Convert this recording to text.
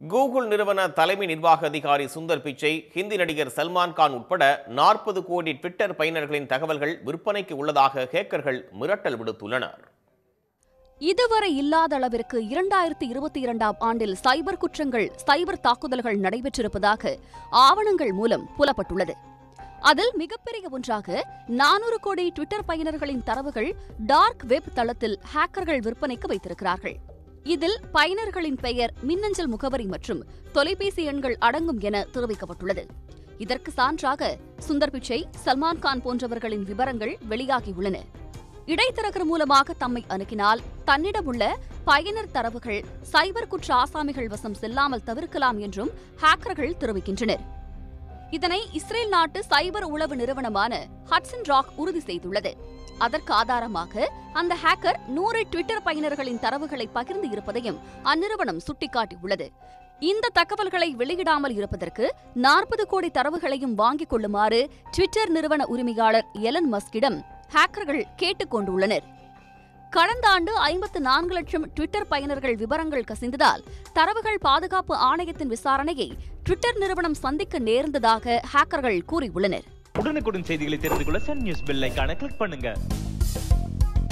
Google நிறுவன தலைமை நிர்வாக அதிகாரி சுந்தர் பிச்சை ஹிந்தி நடிகர் சல்மான் கான் உட்பட நாற்பது கோடி ட்விட்டர் பயனர்களின் தகவல்கள் விற்பனைக்கு உள்ளதாக ஹேக்கர்கள் மிரட்டல் விடுத்துள்ளனர் இதுவரை இல்லாத அளவிற்கு இரண்டாயிரத்தி இருபத்தி இரண்டாம் ஆண்டில் சைபர் குற்றங்கள் சைபர் தாக்குதல்கள் நடைபெற்றிருப்பதாக ஆவணங்கள் மூலம் புலப்பட்டுள்ளது அதில் மிகப்பெரிய ஒன்றாக நானூறு கோடி ட்விட்டர் பயனர்களின் தரவுகள் டார்க் வெப் தளத்தில் ஹேக்கர்கள் விற்பனைக்கு வைத்திருக்கிறார்கள் இதில் பயனர்களின் பெயர் மின்னஞ்சல் முகவரி மற்றும் தொலைபேசி எண்கள் அடங்கும் என தெரிவிக்கப்பட்டுள்ளது இதற்கு சான்றாக சுந்தர் பிச்சை சல்மான் கான் போன்றவர்களின் விவரங்கள் வெளியாகியுள்ளன இடைத்தரகர் மூலமாக தம்மை அணுகினால் தன்னிடமுள்ள பயனர் தரவுகள் சைபர் குற்ற ஆசாமிகள் வசம் செல்லாமல் தவிர்க்கலாம் என்றும் ஹேக்கர்கள் தெரிவிக்கின்றனர் இதனை இஸ்ரேல் நாட்டு சைபர் உளவு நிறுவனமான ஹட்சன் ராக் உறுதி செய்துள்ளது அதற்கு ஆதாரமாக அந்த ஹேக்கர் நூறு ட்விட்டர் பயனர்களின் தரவுகளை பகிர்ந்து இருப்பதையும் அந்நிறுவனம் சுட்டிக்காட்டியுள்ளது இந்த தகவல்களை வெளியிடாமல் இருப்பதற்கு நாற்பது கோடி தரவுகளையும் வாங்கிக் கொள்ளுமாறு ட்விட்டர் நிறுவன உரிமையாளர் எலன் மஸ்கிடம் ஹேக்கர்கள் கேட்டுக் கொண்டுள்ளனர் கடந்த ஆண்டு ஐம்பத்து நான்கு லட்சம் ட்விட்டர் பயனர்கள் விவரங்கள் கசிந்ததால் தரவுகள் பாதுகாப்பு ஆணையத்தின் விசாரணையை ட்விட்டர் நிறுவனம் சந்திக்க நேர்ந்ததாக ஹேக்கர்கள் கூறியுள்ளனர் உடனுக்குடன் செய்திகளை தெரிந்து கொள்ள சன் நியூஸ் பெல் ஐகானை கிளிக் பண்ணுங்க